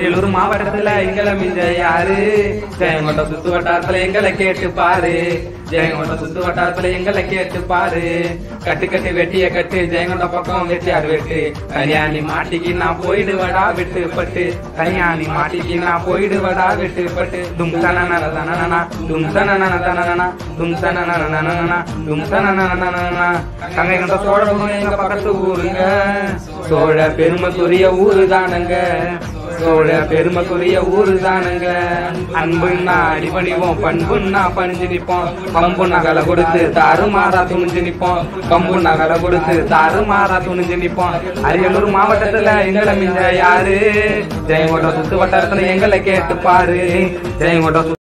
அரியலூர் மாவட்டத்துல எங்களை மிஞ்ச யாரு ஜெயங்கொண்ட சுத்து வட்டாரத்துல எங்களை கேட்டு பாரு ஜெயங்கொண்ட சுத்து வட்டாரத்துல எங்களை கேட்டு பாரு கட்டு கட்டு வெட்டிய கட்டு ஜெயங்கொண்ட பக்கம் வெட்டியார் வெட்டு கல்யாணி மாட்டிக்கு நான் போயிடுவடா விட்டு பட்டு கல்யாணி மாட்டிக்கு நான் போயிடுவடா விட்டு பட்டு டும் தனன தனனா டும் தனன தனனா டும் தனன தனனா டும் தனன தனனா கங்கை கொண்ட சோழபுரம் எங்க பக்கத்து ஊருங்க சோழ பெருமைக்குரிய ஊரு தானுங்க சோழ பெருமைக்குரிய ஊரு தானுங்க அன்புன்னா அடிபணிவோம் பண்புன்னா பணிஞ்சு நிப்போம் பம்பு நகலை கொடுத்து தாறுமாறா துணிஞ்சு நிப்போம் பம்பு நகலை கொடுத்து தாறுமாறா துணிஞ்சு நிப்போம் அரியலூர் மாவட்டத்துல எங்களை மிஞ்ச யாரு ஜெயங்கொண்ட சுத்து வட்டாரத்துல எங்களை கேட்டு பாரு ஜெயங்கொண்ட